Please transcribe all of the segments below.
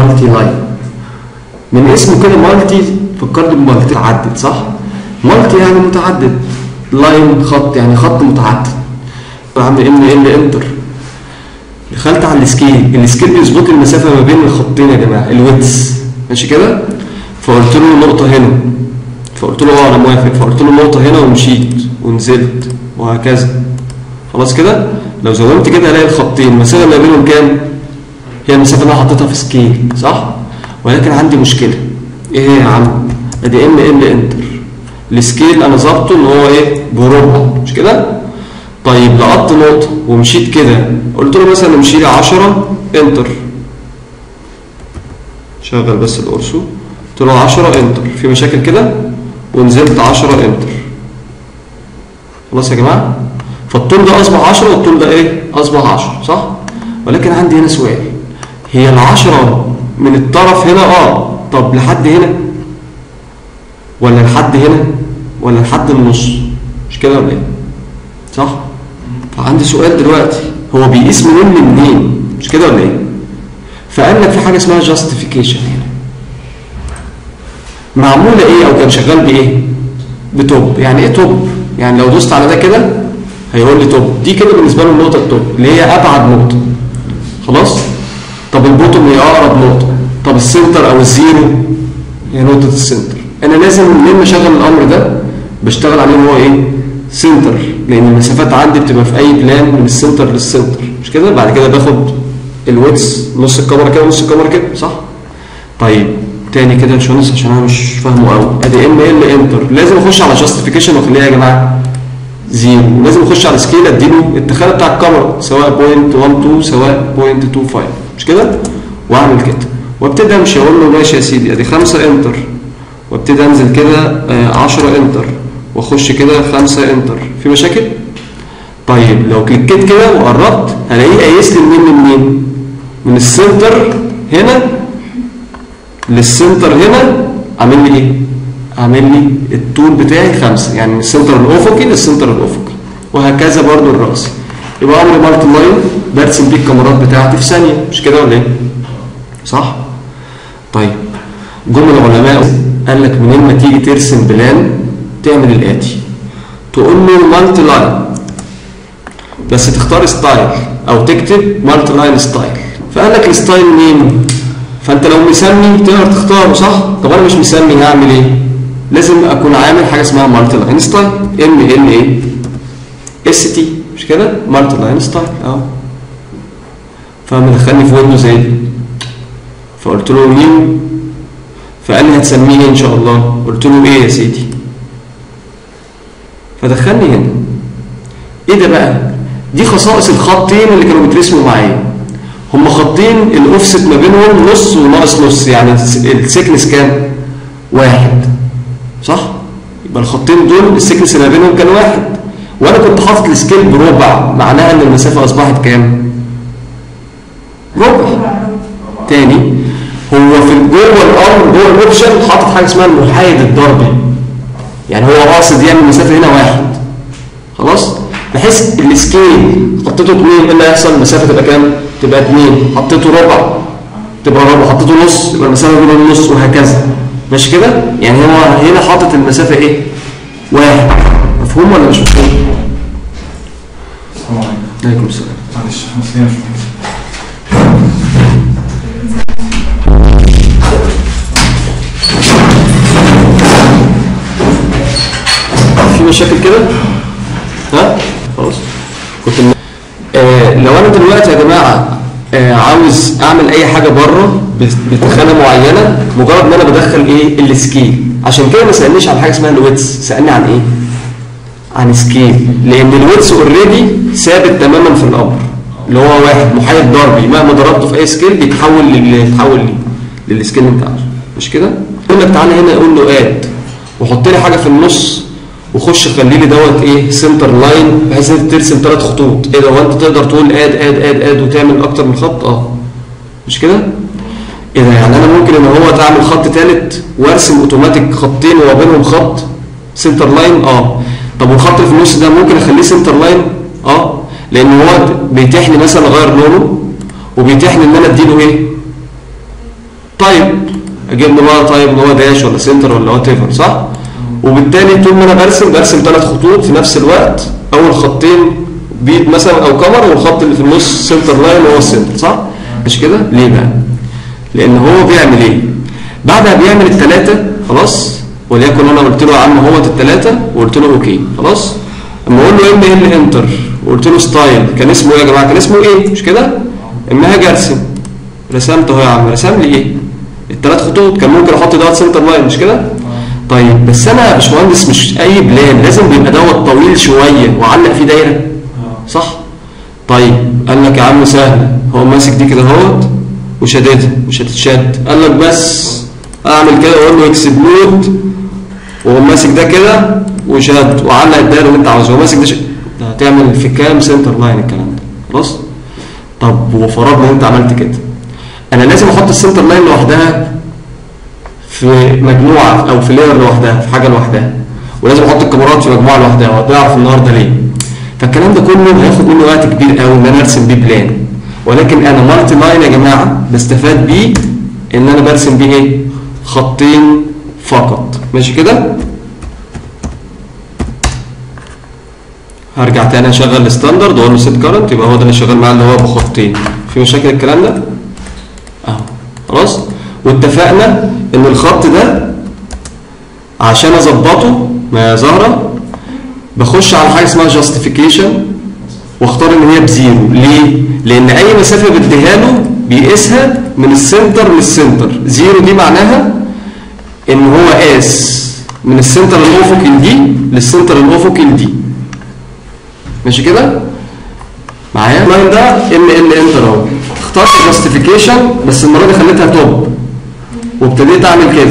مالتي لاين من اسمه كده مالتي فكرت بمالتي متعدد صح مالتي يعني متعدد لاين خط يعني خط متعدد عامل ام ال انتر دخلت على السكيل السكيل بيظبط المسافه ما بين الخطين يا جماعه الويتس ماشي كده فقلت له نقطه هنا فقلت له اه انا موافق فقلت له نقطه هنا ومشيت ونزلت وهكذا خلاص كده لو زودت كده الاقي الخطين المسافه ما بينهم كام هي المسافه اللي انا حطيتها في سكيل صح ولكن عندي مشكله ايه هي يا عم ادي ام ال انتر السكيل انا ظابطه ان هو ايه بربع مش كده طيب لقطت نقطه ومشيت كده قلت له مثلا امشي لي 10 انتر شغل بس القرصو قلت له 10 انتر في مشاكل كده ونزلت 10 انتر خلاص يا جماعه فالطول ده اصبح 10 والطول ده ايه اصبح 10 صح ولكن عندي هنا سؤال هي العشرة من الطرف هنا اه طب لحد هنا ولا لحد هنا ولا لحد النص مش كده ولا ايه صح فعندي سؤال دلوقتي هو بيقيس منين لمنين مش كده ولا ايه فقال لك في حاجه اسمها جاستيفيكيشن هنا معموله ايه او كان شغال بايه بتوب يعني ايه توب يعني لو دوست على ده كده هيقول لي توب دي كده بالنسبه له النقطه التوب اللي هي ابعد نقطه خلاص طب البوتوم هي اقرب نقطه طب السنتر او الزيرو هي نقطه السنتر انا لازم لما اشغل الامر ده بشتغل عليه هو ايه سنتر لان المسافات عندي بتبقى في اي بلان من السنتر للسنتر مش كده بعد كده باخد الويتس نص الكاميرا كده ونص الكاميرا كده صح طيب تاني كده يا باشمهندس عشان انا مش فاهمه قوي ادي ام ال انتر لازم اخش على جاستيفيكيشن واخليها يا جماعه زيرو لازم اخش على سكيل اديله التخانه بتاع الكاميرا سواء بوينت 12 سواء بوينت 25 مش كده واعمل كده وابتدي امشي اقول له ماشي يا سيدي ادي 5 انتر وابتدي انزل كده 10 انتر واخش كده 5 انتر في مشاكل طيب لو كليكيت كده وقربت هلاقيه قايس لي منين لمنين من السنتر هنا للسنتر هنا عامل لي ايه عامل لي الطول بتاعي خمسة يعني من السنتر الافقي للسنتر الافقي وهكذا برضو الرأس يبقى امر مالتي لاين برسم بيه الكاميرات بتاعتي في ثانيه مش كده ولا ايه صح طيب جم العلماء قال لك منين ما تيجي ترسم بلان تعمل الاتي تقول له مالتي لاين بس تختار ستايل او تكتب مالتي لاين ستايل فقال لك الستايل مين فانت لو مسمي تقدر تختاره صح طب انا مش مسمي هعمل ايه لازم اكون عامل حاجه اسمها مالتي لاين ستايل ام ال اي اس تي مش كده مالتي لاين ستايل اهو فمدخلني في ويندوز زي دي فقلت له نيو فقال لي هتسميه ايه ان شاء الله قلت له ايه يا سيدي فدخلني هنا ايه ده بقى دي خصائص الخطين اللي كانوا بيترسموا معايا هم خطين الاوفست ما بينهم نص وناقص نص يعني السكنس كام واحد صح يبقى الخطين دول السكنس اللي ما بينهم كان واحد وانا كنت حاطط السكيل بربع معناها ان المسافه اصبحت كام ربع تاني هو في جوه الامر جوه الاوبشن حاطط حاجه اسمها المحايد الضربي يعني هو قاصد يعمل مسافه هنا واحد خلاص بحيث السكيل حطيته 2 ايه اللي هيحصل المسافه تبقى كام تبقى 2 حطيته ربع تبقى ربع حطيته نص يبقى المسافه بين النص وهكذا ماشي كده يعني هو هنا حاطط المسافه ايه واحد مفهوم ولا مش مفهوم السلام عليكم عليكم السلام معلش خمس دقايق شوية في مشاكل كده ها خلاص كنت م... آه لو انا دلوقتي يا جماعه آه عاوز اعمل اي حاجه بره بتخانه معينه مجرد ان انا بدخل ايه السكيل عشان كده ما سالنيش عن حاجه اسمها الويتس سالني عن ايه عن سكيل لان الويتس اوريدي ثابت تماما في الامر اللي هو واحد محايد ضربي مهما ضربته في اي سكيل بيتحول لل يتحول للسكيل اللي انت عاوزه مش كده يقول لك تعالى هنا يقول له اد وحط لي حاجه في النص وخش خلي لي دوت ايه سنتر لاين بحيث انت ترسم ثلاث خطوط ايه ده هو انت تقدر تقول اد اد اد اد وتعمل اكتر من خط اه مش كده ايه ده يعني انا ممكن ان هو تعمل خط ثالث وارسم اوتوماتيك خطين وما بينهم خط سنتر لاين اه طب والخط اللي في النص ده ممكن اخليه سنتر لاين اه لان هو بيتيح لي مثلا اغير لونه وبيتيح لي ان انا اديله ايه طيب اجيب له بقى طيب اللي هو داش ولا سنتر ولا وات ايفر صح وبالتالي طول ما انا برسم برسم ثلاث خطوط في نفس الوقت اول خطين بيت مثلا او كمر والخط اللي في النص سنتر لاين هو السنتر صح مش كده ليه بقى لان هو بيعمل ايه بعدها بيعمل الثلاثه خلاص وليكن انا قلت له يا عم هو الثلاثه وقلت له اوكي خلاص اما اقول له ام ال انتر وقلت له ستايل كان اسمه ايه يا جماعه كان اسمه ايه مش كده اما هاجي ارسم رسمت اهو يا عم رسم لي ايه الثلاث خطوط كان ممكن احط دوت سنتر لاين مش كده طيب بس انا يا باشمهندس مش اي بلان لازم بيبقى دوت طويل شويه واعلق فيه دايره صح طيب قال لك يا عم سهل هو ماسك دي كده اهوت وشددها مش هتتشد قال لك بس اعمل كده واقول له اكسبلود وهو ماسك ده كده وشد وعلق الدايره اللي انت عاوزها هو ماسك ده ش... ده هتعمل في كام سنتر لاين الكلام ده خلاص طب وفرضنا انت عملت كده انا لازم احط السنتر لاين لوحدها في مجموعه او في لير لوحدها في حاجه لوحدها ولازم احط الكاميرات في مجموعه لوحدها وهتعرف النهارده ليه فالكلام ده كله هياخد مني وقت كبير قوي ان انا ارسم بيه بلان ولكن انا مالتي لاين يا جماعه بستفاد بيه ان انا برسم بيه ايه خطين فقط ماشي كده هرجع تاني اشغل الستاندرد واقول له سيت كارنت يبقى هو ده اللي شغال معاه اللي هو بخطين في مشاكل الكلام ده اهو خلاص واتفقنا ان الخط ده عشان اظبطه ما ظاهره بخش على حاجه اسمها جاستيفيكيشن واختار ان هي بزيرو ليه لان اي مسافه بديها له بيقيسها من السنتر للسنتر زيرو دي معناها ان هو قاس من السنتر الافقي لدي للسنتر الافقي لدي ماشي كده معايا اللاين ده ام ال انتر اهو اخترت جاستيفيكيشن بس المره دي خليتها توب وابتديت اعمل كده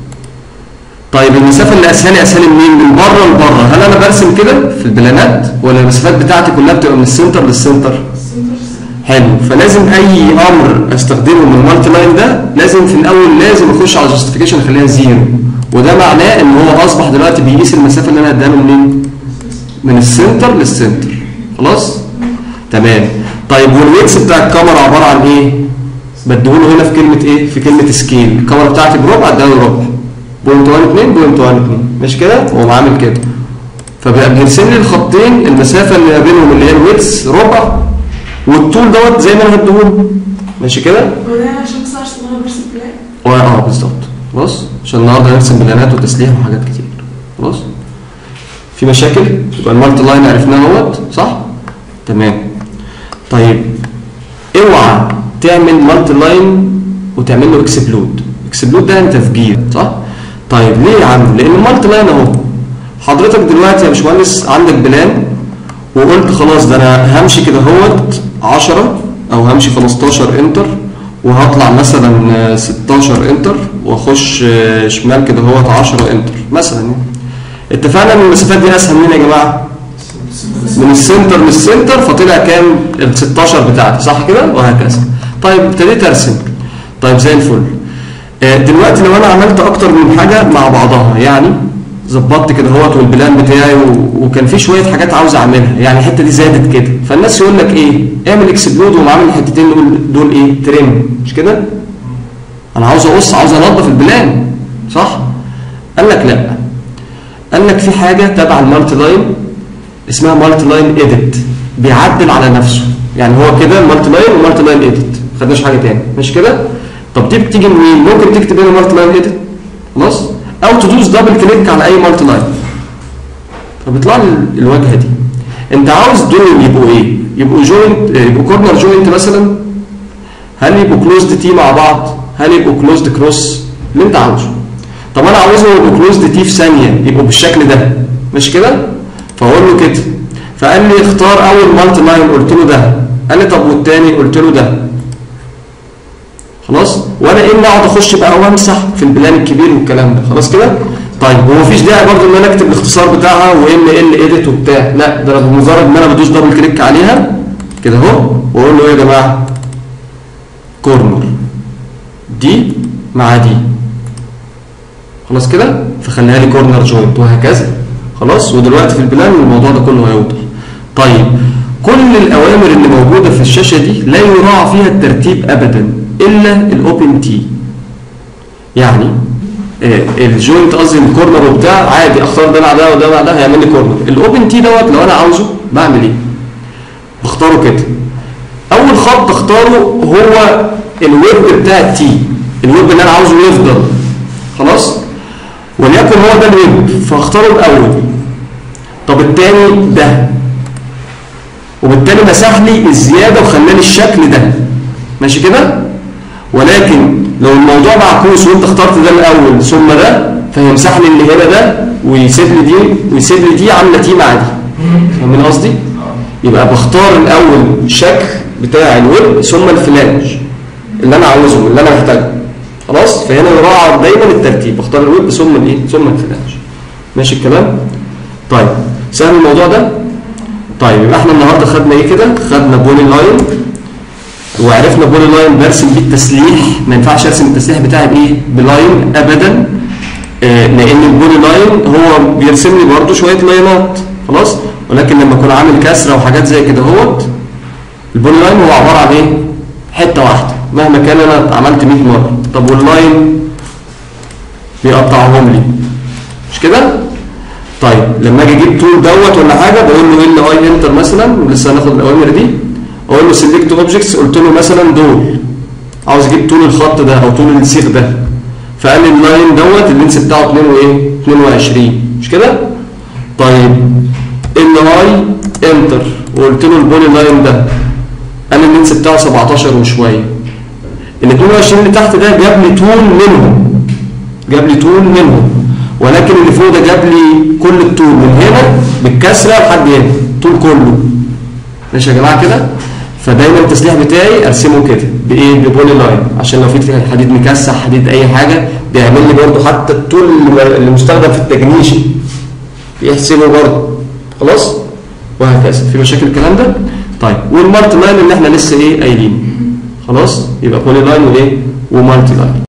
طيب المسافه اللي قاسها لي قاسها لي منين من بره لبره هل انا برسم كده في البلانات ولا المسافات بتاعتي كلها بتبقى من السنتر للسنتر حلو فلازم اي امر استخدمه من المالتي لاين ده لازم في الاول لازم اخش على جاستيفيكيشن اخليها زيرو وده معناه ان هو اصبح دلوقتي بيقيس المسافه اللي انا هديها له منين من السنتر للسنتر خلاص تمام طيب والويتس بتاع الكاميرا عباره عن ايه بديهوله هنا في كلمه ايه في كلمه سكيل الكاميرا بتاعتي بربع اديها له ربع بوينت 1 2 بوينت 1 2 مش كده هو عامل كده فبقى بيرسم لي الخطين المسافه اللي ما بينهم اللي هي الويتس ربع والطول دوت زي ما انا هديهوله ماشي كده هو ده عشان بس عشان انا برسم بلان اه اه بالظبط خلاص عشان النهارده هنرسم بلانات وتسليح وحاجات كتير خلاص في مشاكل يبقى المالتي لاين عرفناه اهوت صح تمام طيب اوعى تعمل مالتي لاين وتعمل له اكسبلود اكسبلود ده انت تفجير صح طيب ليه يا عم لان المالتي لاين اهو حضرتك دلوقتي يا باشمهندس عندك بلان وقلت خلاص ده انا همشي كده اهوت 10 او همشي 15 انتر وهطلع مثلا آه، 16 انتر واخش آه، شمال كده اهوت 10 انتر مثلا يعني اتفقنا ان المسافات دي اسهل منين يا جماعه من السنتر للسنتر فطلع كام ال 16 بتاعتي صح كده وهكذا طيب ابتديت ارسم طيب زي الفل آه، دلوقتي لو انا عملت اكتر من حاجه مع بعضها يعني ظبطت كده اهوت والبلان بتاعي و... وكان في شويه حاجات عاوز اعملها يعني الحته دي زادت كده فالناس يقول لك ايه اعمل اكسبلود وقوم عامل الحتتين دول دول ايه ترم مش كده انا عاوز اقص عاوز انظف البلان صح قال لك لا قال لك في حاجه تبع المالتي لاين اسمها مالتي لاين اديت بيعدل على نفسه يعني هو كده مالتي لاين ومالتي لاين اديت ما خدناش حاجه تاني مش كده طب دي بتيجي منين ممكن تكتب هنا مالتي لاين اديت خلاص او تدوس دبل كليك على اي مالتي لاين فبيطلع لي الواجهه دي انت عاوز دول يبقوا ايه يبقوا جوينت يبقوا كورنر جوينت مثلا هل يبقوا كلوزد تي مع بعض هل يبقوا كلوزد كروس اللي انت عاوزه طب انا عاوزهم يبقوا كلوزد تي في ثانيه يبقوا بالشكل ده مش كده فاقول له كده فقال لي اختار اول مالتي لاين قلت له ده قال لي طب والتاني قلت له ده خلاص وانا ايه اللي اقعد اخش بقى وامسح في البلان الكبير والكلام ده خلاص كده طيب هو مفيش داعي برضه ان انا اكتب الاختصار بتاعها وام ال اديت وبتاع لا ده انا بمجرد ما انا بدوس دبل كليك عليها كده اهو واقول له ايه يا جماعه كورنر دي مع دي خلاص كده فخليها لي كورنر جوينت وهكذا خلاص ودلوقتي في البلان الموضوع ده كله هيوضح طيب كل الاوامر اللي موجوده في الشاشه دي لا يراعى فيها الترتيب ابدا الا الاوبن تي يعني آه، الجوينت قصدي الكورنر وبتاع عادي اختار ده مع ده وده مع ده هيعمل لي كورنر الاوبن تي دوت لو انا عاوزه بعمل ايه بختاره كده اول خط اختاره هو الويب بتاع التي الويب اللي انا عاوزه يفضل خلاص وليكن هو ده الويب فاختاره الاول طب التاني ده وبالتالي مسح لي الزياده وخلاني الشكل ده ماشي كده ولكن لو الموضوع معكوس وانت اخترت ده الاول ثم ده فيمسح لي اللي هنا ده ويسيب لي دي ويسيب لي دي عامله تي مع دي فاهمين قصدي؟ يبقى بختار الاول شكل بتاع الويب ثم الفلانج اللي انا عاوزه اللي انا محتاجه خلاص فهنا يراعى دايما الترتيب بختار الويب ثم الايه ثم الفلانج ماشي الكلام طيب سهل الموضوع ده طيب يبقى احنا النهارده خدنا ايه كده خدنا بولي لاين وعرفنا بولي لاين برسم بيه التسليح ما ينفعش ارسم التسليح بتاعي بايه بلاين ابدا آه لان البولي لاين هو بيرسم لي برده شويه لاينات خلاص ولكن لما اكون عامل كسره وحاجات زي كده اهوت البولي لاين هو عباره عن ايه حته واحده مهما كان انا عملت 100 مره طب واللاين بيقطعهم لي مش كده طيب لما اجي اجيب تول دوت ولا حاجه بقول له ال اي انتر مثلا ولسه هناخد الاوامر دي اقول له سيلكت اوبجكتس قلت له مثلا دول عاوز اجيب طول الخط ده او طول السيخ ده فقال لي اللاين دوت اللينس بتاعه 2 وايه 22 مش كده طيب ال اي انتر وقلت له البولي لاين ده قال لي اللينس بتاعه 17 وشويه ال 22 اللي تحت ده جاب لي طول منهم جاب لي طول منهم ولكن اللي فوق ده جاب لي كل الطول من هنا بالكسره لحد هنا طول كله ماشي يا جماعه كده فدايما التسليح بتاعي ارسمه كده بايه ببولي لاين عشان لو في حديد مكسح حديد اي حاجه بيعمل لي برده حتى الطول اللي مستخدم في التجنيش بيحسبه برده خلاص وهكذا في مشاكل الكلام ده طيب والمالتي لاين اللي احنا لسه ايه قايلين خلاص يبقى بولي لاين وايه ومالتي لاين